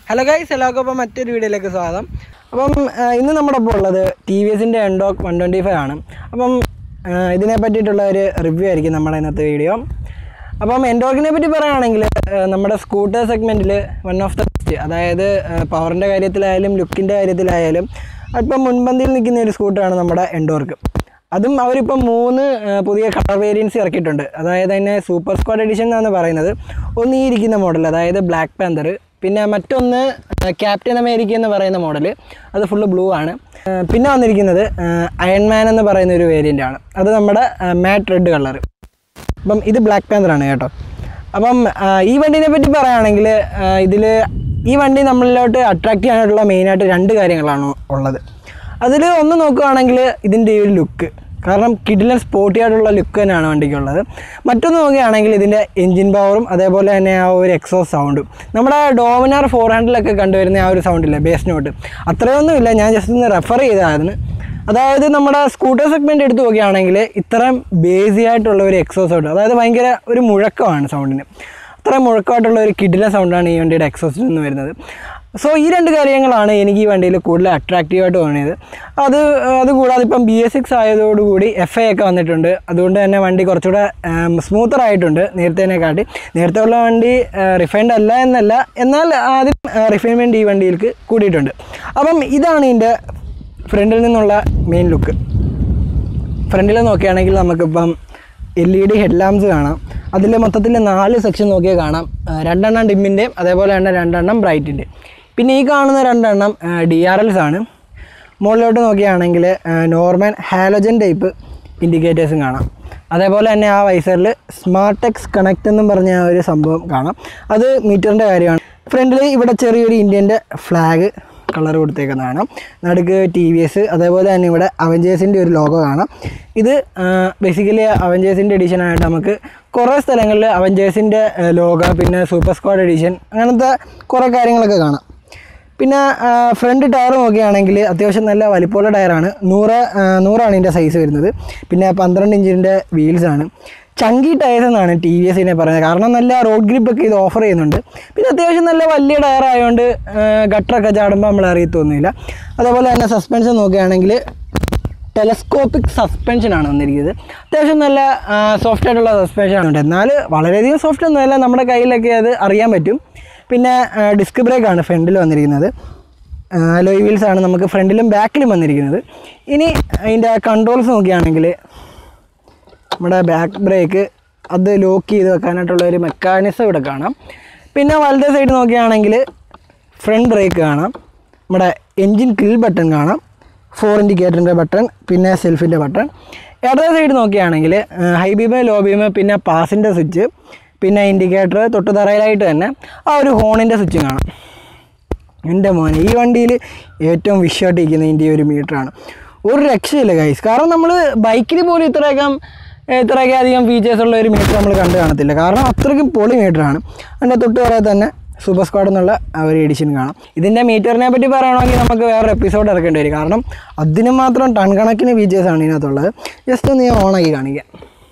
hello guys എല്ലാവർക്കും അപ്പം മറ്റൊരു വീഡിയോയിലേക്ക് സ്വാഗതം അപ്പം ആ, ഇന്ന് നമ്മുടെ ഒപ്പം ഉള്ളത് ടി വി എസിൻ്റെ എൻഡോക്ക് വൺ ട്വൻറ്റി ഫൈവ് ആണ് അപ്പം ആ, ഇതിനെ പറ്റിയിട്ടുള്ള ഒരു റിവ്യൂ ആയിരിക്കും നമ്മുടെ ഇന്നത്തെ വീഡിയോ അപ്പം എൻഡോക്കിനെ പറ്റി പറയുകയാണെങ്കിൽ ആ, നമ്മുടെ സ്കൂട്ടർ സെഗ്മെൻറ്റിൽ വൺ ഓഫ് ദ ബെസ്റ്റ് അതായത് പവറിൻ്റെ കാര്യത്തിലായാലും ലുക്കിൻ്റെ കാര്യത്തിലായാലും അല്പം മുൻപന്തിയിൽ നിൽക്കുന്ന ഒരു സ്കൂട്ടറാണ് നമ്മുടെ എൻഡോർക്ക് അതും അവരിപ്പം മൂന്ന് ആ, പുതിയ കളർ വേരിയൻസ് ഇറക്കിയിട്ടുണ്ട് അതായത് തന്നെ സൂപ്പർ സ്ക്വാഡ് എഡിഷൻ എന്നാണ് പറയുന്നത് ഒന്ന് ഈ ഇരിക്കുന്ന മോഡൽ അതായത് ബ്ലാക്ക് പാന്തർ പിന്നെ മറ്റൊന്ന് ക്യാപ്റ്റൻ അമേരിക്ക എന്ന് പറയുന്ന മോഡൽ അത് ഫുള്ള് ബ്ലൂ ആണ് ആ, പിന്നെ വന്നിരിക്കുന്നത് അയൺമാൻ എന്ന് പറയുന്ന ഒരു വേരിയൻ്റ് ആണ് അത് നമ്മുടെ മാറ്റ് റെഡ് കളർ അപ്പം ഇത് ബ്ലാക്ക് പാന്തർ ആണ് കേട്ടോ അപ്പം ആ, ഈ വണ്ടീനെ പറ്റി പറയുകയാണെങ്കിൽ ഇതിൽ ഈ വണ്ടി നമ്മളിലോട്ട് അട്രാക്റ്റ് ചെയ്യാനായിട്ടുള്ള മെയിനായിട്ട് രണ്ട് കാര്യങ്ങളാണ് ഉള്ളത് അതിൽ ഒന്ന് നോക്കുകയാണെങ്കിൽ ഇതിൻ്റെ ഈ ഒരു ലുക്ക് കാരണം കിഡിലൻ സ്പോർട്ടി ആയിട്ടുള്ള ലുക്ക് തന്നെയാണ് വണ്ടിക്കുള്ളത് മറ്റൊന്ന് നോക്കുകയാണെങ്കിൽ ഇതിൻ്റെ എൻജിൻ പവറും അതേപോലെ തന്നെ ആ ഒരു എക്സോസ് സൗണ്ടും നമ്മുടെ ഡോമിനാർ ഫോർ ഹൺഡ്രഡിലൊക്കെ കണ്ടുവരുന്ന ആ ഒരു സൗണ്ടില്ലേ ബേസ് നോട്ട് അത്രയൊന്നുമില്ല ഞാൻ ജസ്റ്റ് ഒന്ന് റെഫർ ചെയ്തതാണ് അതായത് നമ്മുടെ സ്കൂട്ടർ സെഗ്മെൻറ്റ് എടുത്ത് നോക്കുകയാണെങ്കിൽ ഇത്രയും ബേസി ആയിട്ടുള്ള ഒരു എക്സോസ് സൗണ്ട് അതായത് ഭയങ്കര ഒരു മുഴക്കമാണ് സൗണ്ടിന് അത്രയും മുഴക്കമായിട്ടുള്ള ഒരു കിഡിലെ സൗണ്ടാണ് ഈ വണ്ടിയുടെ എക്സോസിൽ നിന്ന് വരുന്നത് സോ ഈ രണ്ട് കാര്യങ്ങളാണ് എനിക്ക് ഈ വണ്ടിയിൽ കൂടുതൽ അട്രാക്റ്റീവായിട്ട് തോന്നിയത് അത് അതുകൂടാതെ ഇപ്പം ബി എസ് സിക്സ് ആയതോടുകൂടി എഫ് ഐ ഒക്കെ വന്നിട്ടുണ്ട് അതുകൊണ്ട് തന്നെ വണ്ടി കുറച്ചുകൂടെ സ്മൂത്തർ ആയിട്ടുണ്ട് നേരത്തേനെക്കാട്ടി നേരത്തെ ഉള്ള വണ്ടി റിഫൈൻഡ് അല്ല എന്നല്ല എന്നാൽ ആദ്യം റിഫൈൻമെൻറ്റ് ഈ വണ്ടിയിലേക്ക് കൂടിയിട്ടുണ്ട് അപ്പം ഇതാണ് ഇതിൻ്റെ ഫ്രണ്ടിൽ നിന്നുള്ള മെയിൻ ലുക്ക് ഫ്രണ്ടിൽ നോക്കുകയാണെങ്കിൽ നമുക്കിപ്പം L E D head lamps കാണാം അതിൽ മൊത്തത്തിൽ നാല് സെക്ഷൻ നോക്കിയാൽ കാണാം ആ, രണ്ടെണ്ണം ഡിമ്മിൻ്റെയും അതേപോലെ തന്നെ രണ്ടെണ്ണം ബ്രൈറ്റിൻ്റെ പിന്നെ ഈ കാണുന്ന രണ്ടെണ്ണം ഡി ആർ എൽസ് ആണ് മുകളിലോട്ട് നോക്കുകയാണെങ്കിൽ നോർമൽ ഹാലോജൻ ടൈപ്പ് ഇൻഡിക്കേറ്റേഴ്സും കാണാം അതേപോലെ തന്നെ ആ വൈസറിൽ സ്മാർട്ടെക്സ് കണക്റ്റ് എന്നും പറഞ്ഞ ആ ഒരു സംഭവം കാണാം അത് മീറ്ററിൻ്റെ കാര്യമാണ് ഫ്രണ്ടിൽ ഇവിടെ ചെറിയൊരു ഇന്ത്യൻ്റെ ഫ്ലാഗ് കളർ കൊടുത്തേക്കുന്നതാണ് നടുക്ക് ടി വി എസ് അതേപോലെ തന്നെ ഇവിടെ അവഞ്ചേഴ്സിൻ്റെ ഒരു ലോഗോ കാണാം ഇത് ബേസിക്കലി അവഞ്ചേഴ്സിൻ്റെ എഡിഷനായിട്ട് നമുക്ക് കുറേ സ്ഥലങ്ങളിൽ അവഞ്ചേഴ്സിൻ്റെ ലോഗോ പിന്നെ സൂപ്പർ സ്ക്വാഡ് എഡിഷൻ അങ്ങനത്തെ കുറേ കാര്യങ്ങളൊക്കെ കാണാം പിന്നെ ഫ്രണ്ട് ടയർ നോക്കുകയാണെങ്കിൽ അത്യാവശ്യം നല്ല വലിപ്പമുള്ള ടയറാണ് നൂറ് ആ, നൂറാണ് ഇതിൻ്റെ സൈസ് വരുന്നത് പിന്നെ പന്ത്രണ്ട് ഇഞ്ചിൻ്റെ വീൽസാണ് ചങ്കി ടയർസ് എന്നാണ് ടി വി എസിനെ പറയുന്നത് കാരണം നല്ല റോഡ് ഗ്രിപ്പൊക്കെ ഇത് ഓഫർ ചെയ്യുന്നുണ്ട് പിന്നെ അത്യാവശ്യം നല്ല വലിയ ടയർ ആയതുകൊണ്ട് ഗട്ടറൊക്കെ ചാടുമ്പോൾ നമ്മൾ അറിയത്തൊന്നുമില്ല അതേപോലെ തന്നെ സസ്പെൻഷൻ നോക്കുകയാണെങ്കിൽ ടെലസ്കോപ്പിക് സസ്പെൻഷനാണ് വന്നിരിക്കുന്നത് അത്യാവശ്യം നല്ല സോഫ്റ്റ് ആയിട്ടുള്ള സസ്പെൻഷൻ ഉണ്ട് എന്നാൽ വളരെയധികം സോഫ്റ്റ് ഒന്നുമല്ല നമ്മുടെ കയ്യിലൊക്കെ അത് അറിയാൻ പറ്റും പിന്നെ ഡിസ്ക് ബ്രേക്കാണ് ഫ്രണ്ടിൽ വന്നിരിക്കുന്നത് അലോയ് വീൽസ് ആണ് നമുക്ക് ഫ്രണ്ടിലും ബാക്കിലും വന്നിരിക്കുന്നത് ഇനി അതിൻ്റെ കൺട്രോൾസ് നോക്കുകയാണെങ്കിൽ നമ്മുടെ ബാക്ക് ബ്രേക്ക് അത് ലോക്ക് ചെയ്ത് വെക്കാനായിട്ടുള്ള ഒരു മെക്കാനിസം ഇവിടെ കാണാം പിന്നെ വലത്തെ സൈഡ് നോക്കുകയാണെങ്കിൽ ഫ്രണ്ട് ബ്രേക്ക് കാണാം നമ്മുടെ എൻജിൻ കിൽ ബട്ടൺ കാണാം ഫോർ ഇൻഡിക്കേറ്ററിൻ്റെ ബട്ടൺ പിന്നെ സെൽഫിൻ്റെ ബട്ടൺ ഇടത്തെ സൈഡ് നോക്കുകയാണെങ്കിൽ ഹൈ ബീമ് ലോ ബീമ് പിന്നെ പാസിൻ്റെ സ്വിച്ച് പിന്നെ ഇൻഡിക്കേറ്റർ തൊട്ട് തറയിലായിട്ട് തന്നെ ആ ഒരു ഹോണിൻ്റെ സ്വിച്ചും കാണാം എൻ്റെ മോനെ ഈ വണ്ടിയിൽ ഏറ്റവും വിഷയമായിട്ടിരിക്കുന്ന ഇതിൻ്റെ ഈ ഒരു മീറ്ററാണ് ഒരു രക്ഷയില്ല ഗൈസ് കാരണം നമ്മൾ ബൈക്കിൽ പോലും ഇത്രയൊക്കെ ഇത്രയൊക്കെ അധികം ഫീച്ചേഴ്സ് ഉള്ള ഒരു മീറ്റർ നമ്മൾ കണ്ടു കാണത്തില്ല കാരണം അത്രയ്ക്കും പൊളി മീറ്ററാണ് അതിൻ്റെ തൊട്ട് പറയാൻ തന്നെ സൂപ്പർ സ്ക്വാഡ് എന്നുള്ള ആ ഒരു എഡിഷൻ കാണാം ഇതിൻ്റെ മീറ്ററിനെ പറ്റി പറയണമെങ്കിൽ നമുക്ക് വേറെ എപ്പിസോഡ് ഇറക്കേണ്ടി വരും കാരണം അതിന് മാത്രം ടൺ കണക്കിന് ഫീച്ചേഴ്സാണ് ഇതിനകത്തുള്ളത് ജസ്റ്റ് ഒന്ന് ഞാൻ ഓണാക്കി കാണിക്കാം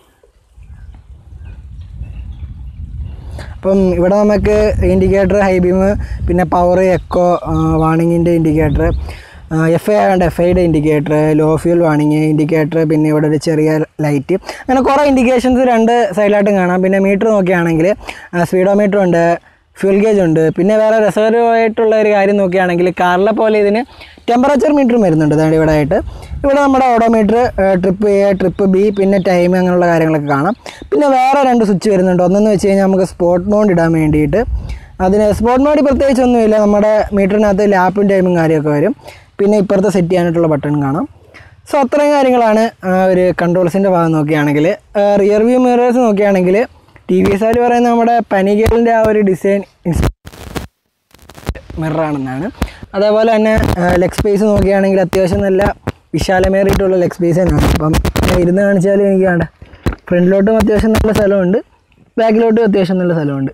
അപ്പം ഇവിടെ നമുക്ക് ഇൻഡിക്കേറ്റർ ഹൈ ബീം പിന്നെ പവർ എക്കോ വാണിങ്ങിൻ്റെ ഇൻഡിക്കേറ്റർ എഫ് ഐ ആയതുകൊണ്ട് എഫ് ഐയുടെ ഇൻഡിക്കേറ്റർ ലോ ഫ്യൂൽ വാണിങ് ഇൻഡിക്കേറ്റർ പിന്നെ ഇവിടെ ഒരു ചെറിയ ലൈറ്റ് അങ്ങനെ കുറേ ഇൻഡിക്കേഷൻസ് രണ്ട് സൈഡിലായിട്ടും കാണാം പിന്നെ മീറ്റർ നോക്കുകയാണെങ്കിൽ സ്പീഡോമീറ്റർ ഉണ്ട് ഫ്യൂൽ ഗേജ് ഉണ്ട് പിന്നെ വേറെ രസകരമായിട്ടുള്ള ഒരു കാര്യം നോക്കുകയാണെങ്കിൽ കാറിലെ പോലെ ഇതിന് ടെമ്പറേച്ചർ മീറ്ററും വരുന്നുണ്ട് അതാണ് ഇവിടെ ആയിട്ട് ഇവിടെ നമ്മുടെ odometer trip A trip B പിന്നെ ടൈം അങ്ങനെയുള്ള കാര്യങ്ങളൊക്കെ കാണാം പിന്നെ വേറെ രണ്ട് സ്വിച്ച് വരുന്നുണ്ട് ഒന്നെന്ന് വെച്ച് കഴിഞ്ഞാൽ നമുക്ക് സ്പോട്ട് മോഡ് ഇടാൻ വേണ്ടിയിട്ട് അതിന് സ്പോട്ട് മോഡ് പ്രത്യേകിച്ചൊന്നുമില്ല നമ്മുടെ മീറ്ററിനകത്ത് ലാപ്പും ടൈമും കാര്യമൊക്കെ വരും പിന്നെ ഇപ്പുറത്തെ സെറ്റ് ചെയ്യാനായിട്ടുള്ള ബട്ടൺ കാണാം സോ അത്രയും കാര്യങ്ങളാണ് ആ ഒരു കൺട്രോൾസിൻ്റെ ഭാഗം നോക്കുകയാണെങ്കിൽ റിയർ വ്യൂ മിറേഴ്സ് നോക്കുകയാണെങ്കിൽ ടി വി എസ് ആർ പറയുന്ന നമ്മുടെ പനികേലിൻ്റെ ആ ഒരു ഡിസൈൻ മിററാണെന്നാണ് അതേപോലെ തന്നെ ലെഗ് സ്പേസ് നോക്കുകയാണെങ്കിൽ അത്യാവശ്യം നല്ല വിശാലമേറിയിട്ടുള്ള ലെഗ് സ്പേസ് തന്നെയാണ് അപ്പം ഞാൻ ഇരുന്ന് കാണിച്ചാലും എനിക്ക് വേണ്ട ഫ്രണ്ടിലോട്ടും അത്യാവശ്യം നല്ല സ്ഥലമുണ്ട് ബാക്കിലോട്ടും അത്യാവശ്യം നല്ല സ്ഥലമുണ്ട്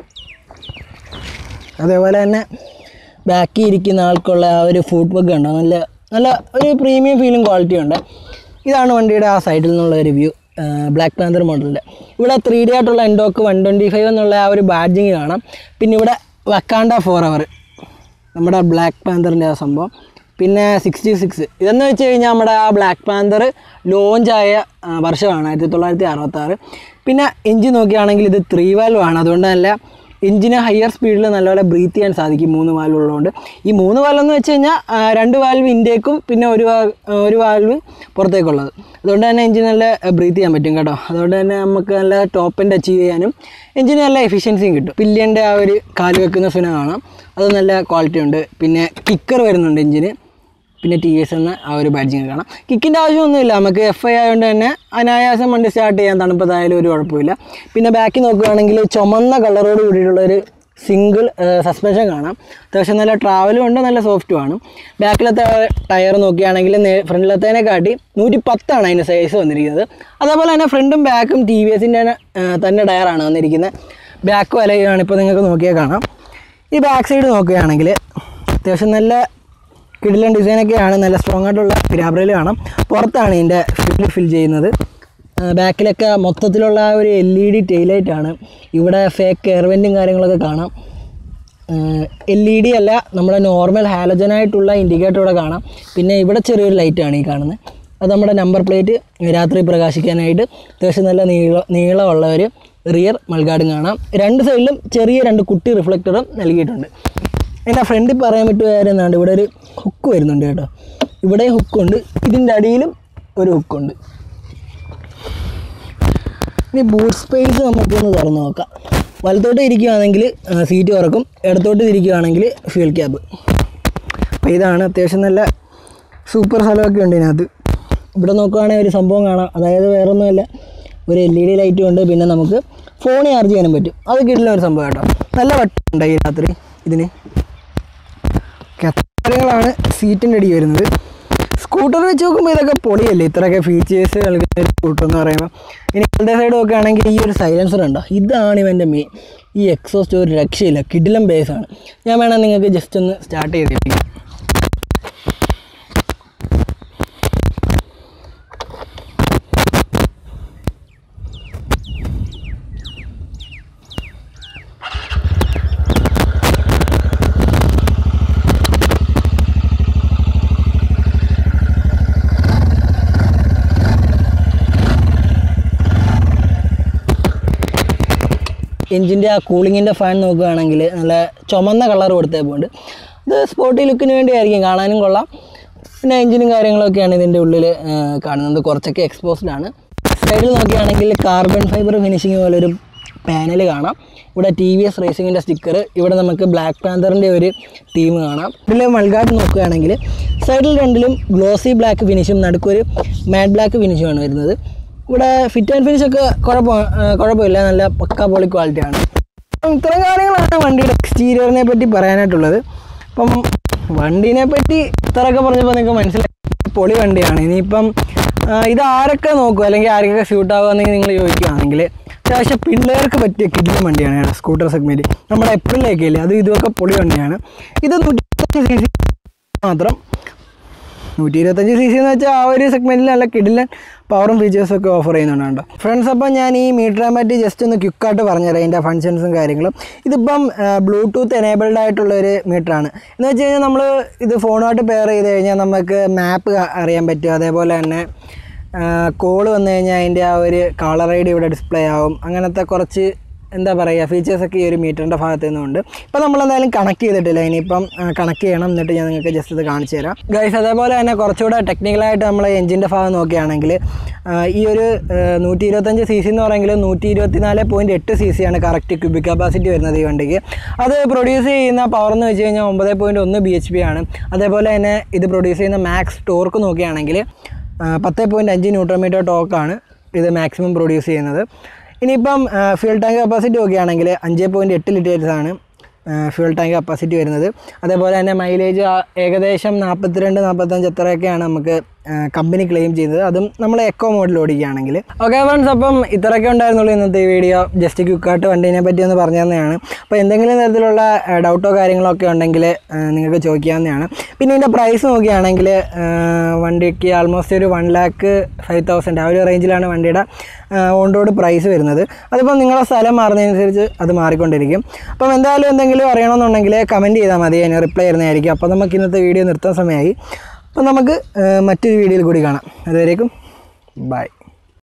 അതേപോലെ തന്നെ ബാക്കിൽ ഇരിക്കുന്ന ആൾക്കുള്ള ആ ഒരു ഫുഡ് ബഗ് ഉണ്ടോ നല്ല നല്ല ഒരു പ്രീമിയം ഫീലും ക്വാളിറ്റി ഉണ്ട് ഇതാണ് വണ്ടിയുടെ ആ സൈഡിൽ നിന്നുള്ള ഒരു വ്യൂ ബ്ലാക്ക് പാന്തർ മോഡലിൻ്റെ ഇവിടെ ത്രീ ഡി ആയിട്ടുള്ള എൻഡോക്ക് വൺ ട്വൻറ്റി ഫൈവ് എന്നുള്ള ആ ഒരു ബാഡ്ജിങ് കാണാം പിന്നെ ഇവിടെ വക്കാണ്ട ഫോർ അവർ നമ്മുടെ ബ്ലാക്ക് പാന്തറിൻ്റെ ആ സംഭവം പിന്നെ സിക്സ്റ്റി സിക്സ് ഇതെന്ന് വെച്ച് കഴിഞ്ഞാൽ നമ്മുടെ ആ ബ്ലാക്ക് പാന്തർ ലോഞ്ചായ വർഷമാണ് ആയിരത്തി തൊള്ളായിരത്തി അറുപത്താറ് പിന്നെ എഞ്ചിൻ നോക്കുകയാണെങ്കിൽ ഇത് ത്രീ വാൽവ് ആണ് അതുകൊണ്ട് നല്ല എഞ്ചിന് ഹയർ സ്പീഡിൽ നല്ലപോലെ ബ്രീത്ത് ചെയ്യാൻ സാധിക്കും മൂന്ന് വാൽവ് ഉള്ളതുകൊണ്ട് ഈ മൂന്ന് വാൽവ് എന്ന് വെച്ച് കഴിഞ്ഞാൽ ആ, രണ്ട് വാൽവ് ഇൻറ്റേക്കും പിന്നെ ഒരു വാ- ഒരു വാൽവ് പുറത്തേക്കുള്ളത് അതുകൊണ്ട് തന്നെ എഞ്ചിൻ നല്ല ബ്രീത്ത് ചെയ്യാൻ പറ്റും കേട്ടോ അതുകൊണ്ട് തന്നെ നമുക്ക് നല്ല ടോപ്പ് എൻഡ് അച്ചീവ് ചെയ്യാനും എഞ്ചിന് നല്ല എഫിഷ്യൻസിയും കിട്ടും പില്ലിയൻ്റെ ആ ഒരു കാല് വെക്കുന്ന സുന കാണാം അത് നല്ല ക്വാളിറ്റി ഉണ്ട് പിന്നെ കിക്കർ വരുന്നുണ്ട് എഞ്ചിന് പിന്നെ ടി എസ് എന്ന ആ ഒരു ബാഡ്ജിങ് കാണാം കിക്കിൻ്റെ ആവശ്യമൊന്നുമില്ല നമുക്ക് എഫ് ഐ ആയതുകൊണ്ട് തന്നെ അനായാസം വണ്ടി സ്റ്റാർട്ട് ചെയ്യാൻ തണുപ്പത്തായാലും ഒരു കുഴപ്പമില്ല പിന്നെ ബാക്കിൽ നോക്കുകയാണെങ്കിൽ ചുമന്ന കളറോട് കൂടിയിട്ടുള്ള ഒരു സിംഗിൾ സസ്പെൻഷൻ കാണാം അത്യാവശ്യം നല്ല ട്രാവലും ഉണ്ട് നല്ല സോഫ്റ്റും ആണ് ബാക്കിലത്തെ ടയർ നോക്കുകയാണെങ്കിൽ നേ- ഫ്രണ്ടിലത്തേനെ കാട്ടി നൂറ്റി പത്താണ് അതിൻ്റെ സൈസ് വന്നിരിക്കുന്നത് അതേപോലെ തന്നെ ഫ്രണ്ടും ബാക്കും ടി വി എസിൻ്റെ തന്നെ ടയറാണ് വന്നിരിക്കുന്നത് ബാക്ക് വലയാണ് ഇപ്പോൾ നിങ്ങൾക്ക് നോക്കിയാൽ കാണാം ഈ ബാക്ക് സൈഡ് നോക്കുകയാണെങ്കിൽ അത്യാവശ്യം നല്ല കിടിലൻ ഡിസൈനൊക്കെയാണ് നല്ല സ്ട്രോങ് ആയിട്ടുള്ള ഗ്രാബ്രയിൽ കാണാം പുറത്താണ് ഇതിൻ്റെ ഫിൽ ഫിൽ ചെയ്യുന്നത് ആ, ബാക്കിലൊക്കെ മൊത്തത്തിലുള്ള ആ ഒരു എൽ ഇ ഡി ടെയിലൈറ്റ് ആണ് ഇവിടെ ഫേക്ക് എയർവെൻറ്റും കാര്യങ്ങളൊക്കെ കാണാം എൽ ഇ ഡി അല്ല നമ്മുടെ നോർമൽ ഹാലജനായിട്ടുള്ള ഇൻഡിക്കേറ്റർ ഇവിടെ കാണാം പിന്നെ ഇവിടെ ചെറിയൊരു ലൈറ്റാണ് ഈ കാണുന്നത് അത് നമ്മുടെ നമ്പർ പ്ലേറ്റ് രാത്രി പ്രകാശിക്കാനായിട്ട് അത്യാവശ്യം നല്ല നീള നീളമുള്ള ഒരു റിയർ മൾഗാർഡും കാണാം രണ്ട് സൈഡിലും ചെറിയ രണ്ട് കുട്ടി റിഫ്ലക്ടറും നൽകിയിട്ടുണ്ട് എൻ്റെ ഫ്രണ്ടിൽ പറയാൻ പറ്റിയ കാര്യം എന്നാണ് ഇവിടെ ഒരു ഹുക്ക് വരുന്നുണ്ട് കേട്ടോ ഇവിടെ ഹുക്കുണ്ട് ഇതിൻ്റെ അടിയിലും ഒരു ഹുക്കുണ്ട് ഇനി ബൂട്ട് സ്പേസ് നമുക്കൊന്ന് തുറന്ന് നോക്കാം വലത്തോട്ട് ഇരിക്കുകയാണെങ്കിൽ സീറ്റ് തുറക്കും ഇടത്തോട്ട് തിരിക്കുകയാണെങ്കിൽ ഫ്യൂൽ ക്യാബ് അപ്പോൾ ഇതാണ് അത്യാവശ്യം നല്ല സൂപ്പർ സ്ഥലമൊക്കെ ഉണ്ട് ഇതിനകത്ത് ഇവിടെ നോക്കുകയാണെങ്കിൽ ഒരു സംഭവം കാണാം അതായത് വേറൊന്നുമല്ല ഒരു എൽ ഇ ഡി ലൈറ്റും ഉണ്ട് പിന്നെ നമുക്ക് ഫോൺ ചാർജ് ചെയ്യാനും പറ്റും അത് കിട്ടില്ല ഒരു സംഭവം കേട്ടോ നല്ല വട്ടുണ്ട് ഈ രാത്രി ഇതിന് ഓക്കെ അത്ര കാര്യങ്ങളാണ് സീറ്റിൻ്റെ അടി വരുന്നത് സ്കൂട്ടർ വെച്ച് നോക്കുമ്പോൾ ഇതൊക്കെ പൊളിയല്ലേ ഇത്രയൊക്കെ ഫീച്ചേഴ്സ് നൽകുന്ന ഒരു സ്കൂട്ടർ എന്ന് പറയുമ്പോൾ ഇനി ഇപ്പോഴത്തെ സൈഡ് നോക്കുകയാണെങ്കിൽ ഈ ഒരു സൈലൻസർ ഉണ്ടോ ഇതാണ് ഇവൻ്റെ മെയിൻ ഈ എക്സോസ്റ്റ് ഒരു രക്ഷയില്ല കിടിലം ബേസാണ് ഞാൻ വേണം നിങ്ങൾക്ക് ജസ്റ്റ് ഒന്ന് സ്റ്റാർട്ട് ചെയ്തിരിക്കാം എഞ്ചിൻ്റെ ആ കൂളിങ്ങിൻ്റെ ഫാൻ നോക്കുകയാണെങ്കിൽ നല്ല ചുമന്ന കളർ കൊടുത്തേ പോണ്ട് ഇത് സ്പോർട്ടി ലുക്കിന് വേണ്ടിയായിരിക്കും കാണാനും കൊള്ളാം പിന്നെ എഞ്ചിനും കാര്യങ്ങളൊക്കെയാണ് ഇതിൻ്റെ ഉള്ളിൽ കാണുന്നത് കുറച്ചൊക്കെ എക്സ്പോസ്ഡ് ആണ് സൈഡിൽ നോക്കുകയാണെങ്കിൽ കാർബൺ ഫൈബർ ഫിനിഷിങ് പോലെ ഒരു പാനൽ കാണാം ഇവിടെ ടി വി എസ് റേസിങ്ങിൻ്റെ സ്റ്റിക്കർ ഇവിടെ നമുക്ക് ബ്ലാക്ക് പാന്തറിൻ്റെ ഒരു ടീം കാണാം ഇതിൽ മൾഗാർഡ് നോക്കുകയാണെങ്കിൽ സൈഡിൽ രണ്ടിലും ഗ്ലോസി ബ്ലാക്ക് ഫിനിഷും നടുക്കൊരു മാറ്റ് ബ്ലാക്ക് ഫിനിഷുമാണ് വരുന്നത് ഇവിടെ ഫിറ്റ് ആൻഡ് ഫിനിഷ് ഒക്കെ കുഴപ്പം കുഴപ്പമില്ല നല്ല പക്ക പൊളി ക്വാളിറ്റിയാണ് അപ്പം ഇത്രയും കാര്യങ്ങളാണ് വണ്ടിയുടെ എക്സ്റ്റീരിയറിനെ പറ്റി പറയാനായിട്ടുള്ളത് അപ്പം വണ്ടീനെ പറ്റി ഇത്രയൊക്കെ പറഞ്ഞപ്പോൾ നിങ്ങൾക്ക് മനസ്സിലായി പൊളി വണ്ടിയാണ് ഇനിയിപ്പം ആ, ഇത് ആരൊക്കെ നോക്കും അല്ലെങ്കിൽ ആരൊക്കെ സ്യൂട്ട് ആകുമെന്നെങ്കിൽ നിങ്ങൾ ചോദിക്കുകയാണെങ്കിൽ അത്യാവശ്യം പിള്ളേർക്ക് പറ്റിയ കിഡിലും വണ്ടിയാണ് കേട്ടോ സ്കൂട്ടർ സെഗ്മെൻറ്റ് നമ്മുടെ എപ്രിലൊക്കെ ഇല്ലേ അത് ഇതൊക്കെ പൊളി വണ്ടിയാണ് ഇത് നൂറ്റി സി സി മാത്രം നൂറ്റി ഇരുപത്തഞ്ച് സി സി എന്ന് വെച്ചാൽ ആ ഒരു സെഗ്മെൻറ്റിൽ നല്ല കിടിലൻ പവറും ഫീച്ചേഴ്സും ഒക്കെ ഓഫർ ചെയ്യുന്നുണ്ട് കേട്ടോ ഫ്രണ്ട്സ് അപ്പം ഞാൻ ഈ മീറ്ററിനെ പറ്റി ജസ്റ്റ് ഒന്ന് ക്വിക്കായിട്ട് പറഞ്ഞുതരാം ഇതിൻ്റെ ഫങ്ഷൻസും കാര്യങ്ങളും ഇതിപ്പം ബ്ലൂടൂത്ത് എനേബിൾഡ് ആയിട്ടുള്ള ഒരു മീറ്ററാണ് എന്ന് വെച്ച് കഴിഞ്ഞാൽ നമ്മൾ ഇത് ഫോണുമായിട്ട് പെയർ ചെയ്ത് കഴിഞ്ഞാൽ നമുക്ക് മാപ്പ് അറിയാൻ പറ്റും അതേപോലെ തന്നെ കോൾ വന്നു കഴിഞ്ഞാൽ അതിൻ്റെ ആ ഒരു കളർ ഐ ഡി ഇവിടെ ഡിസ്പ്ലേ ആവും അങ്ങനത്തെ കുറച്ച് എന്താ പറയുക ഫീച്ചേഴ്സൊക്കെ ഈ ഒരു മീറ്ററിൻ്റെ ഭാഗത്ത് നിന്നുണ്ട് ഇപ്പോൾ നമ്മൾ എന്തായാലും കണക്ട് ചെയ്തിട്ടില്ല ഇനിയിപ്പം കണക്ട് ചെയ്യണം എന്നിട്ട് ഞാൻ നിങ്ങൾക്ക് ജസ്റ്റ് ഇത് കാണിച്ചു തരാം ഗൈസ് അതേപോലെ തന്നെ കുറച്ചുകൂടെ ടെക്നിക്കലായിട്ട് നമ്മൾ എഞ്ചിൻ്റെ ഭാഗം നോക്കുകയാണെങ്കിൽ ആ, ഈ ഒരു നൂറ്റി ഇരുപത്തഞ്ച് സി സി എന്ന് പറയുമെങ്കിൽ നൂറ്റി ഇരുപത്തിനാല് പോയിൻറ്റ് എട്ട് സി സി ആണ് കറക്റ്റ് ക്യൂബിക് കപ്പാസിറ്റി വരുന്നത് ഈ വണ്ടിക്ക് അത് പ്രൊഡ്യൂസ് ചെയ്യുന്ന പവർ എന്ന് വെച്ച് കഴിഞ്ഞാൽ ഒമ്പത് പോയിൻറ്റ് ഒന്ന് ബി എച്ച് പി ആണ് അതേപോലെ തന്നെ ഇത് പ്രൊഡ്യൂസ് ചെയ്യുന്ന മാക്സ് ടോർക്ക് നോക്കുകയാണെങ്കിൽ പത്ത് പോയിൻറ്റ് അഞ്ച് ന്യൂട്രോമീറ്റർ ടോക്കാണ് ഇത് മാക്സിമം പ്രൊഡ്യൂസ് ചെയ്യുന്നത് ഇനിയിപ്പം ഫ്യൂൽ ടാങ്ക് കപ്പാസിറ്റി നോക്കുകയാണെങ്കിൽ അഞ്ച് പോയിൻറ്റ് എട്ട് ലിറ്റേഴ്സ് ആണ് ഫ്യൂൽ ടാങ്ക് കപ്പാസിറ്റി വരുന്നത് അതേപോലെ തന്നെ മൈലേജ് ഏകദേശം നാൽപ്പത്തിരണ്ട് നാൽപ്പത്തഞ്ച് അത്രയൊക്കെയാണ് നമുക്ക് കമ്പനി ക്ലെയിം ചെയ്തത് അതും നമ്മൾ എക്കോ മോഡിൽ ഓടിക്കുകയാണെങ്കിൽ ഓക്കെ ഫ്രണ്ട്സ് അപ്പം ഇത്രയൊക്കെ ഉണ്ടായിരുന്നുള്ളൂ ഇന്നത്തെ ഈ വീഡിയോ ജസ്റ്റ് ക്വിക്കായിട്ട് വണ്ടീനെ പറ്റി ഒന്ന് പറഞ്ഞു തന്നെയാണ് അപ്പോൾ എന്തെങ്കിലും തരത്തിലുള്ള ഡൗട്ടോ കാര്യങ്ങളോ ഒക്കെ ഉണ്ടെങ്കിൽ നിങ്ങൾക്ക് ചോദിക്കാവുന്നതാണ് പിന്നെ ഇതിൻ്റെ പ്രൈസ് നോക്കുകയാണെങ്കിൽ വണ്ടിക്ക് ആൾമോസ്റ്റ് ഒരു വൺ ലാക്ക് ഫൈവ് തൗസൻഡ് ആ ഒരു റേഞ്ചിലാണ് വണ്ടിയുടെ ഓൺ റോഡ് പ്രൈസ് വരുന്നത് അതിപ്പം നിങ്ങളുടെ സ്ഥലം മാറുന്നതനുസരിച്ച് അത് മാറിക്കൊണ്ടിരിക്കും അപ്പം എന്തായാലും എന്തെങ്കിലും അറിയണമെന്നുണ്ടെങ്കിൽ കമൻറ്റ് ചെയ്താൽ മതി അതിന് റിപ്ലൈ ചെയ്യുന്നതായിരിക്കും അപ്പോൾ നമുക്ക് ഇന്നത്തെ വീഡിയോ നിർത്താൻ സമയമായി അപ്പം നമുക്ക് ആ, മറ്റൊരു വീഡിയോയിൽ കൂടി കാണാം അതുവരേക്കും ബൈ